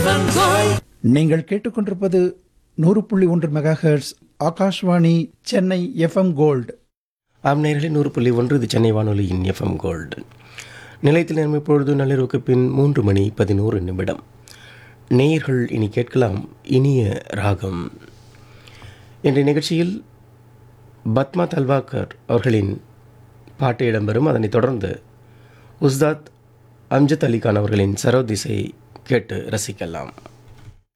நீங்கள் கேட்டுக்கொண்டிருப்பது நூறு புள்ளி ஒன்று megahertz Akashvani Chennai FM gold ஆம் நேரலை நூறு புள்ளி ஒன்று இது சென்னை வானொலியின் எஃப்எம் கோல்டு நிலையத்தில் நேரம் இப்பொழுது நள்ளிரவுக்கு பின் மூன்று மணி பதினோரு நிமிடம் நேயர்கள் இனி கேட்கலாம் இனிய ராகம் இன்றைய நிகழ்ச்சியில் பத்மா தல்வாக்கர் அவர்களின் பாட்டு இடம்பெறும் அதனைத் தொடர்ந்து உஸ்தாத் அம்ஜத் அலிகான் அவர்களின் சரோதிசை கேட்டு ரசிக்கலாம்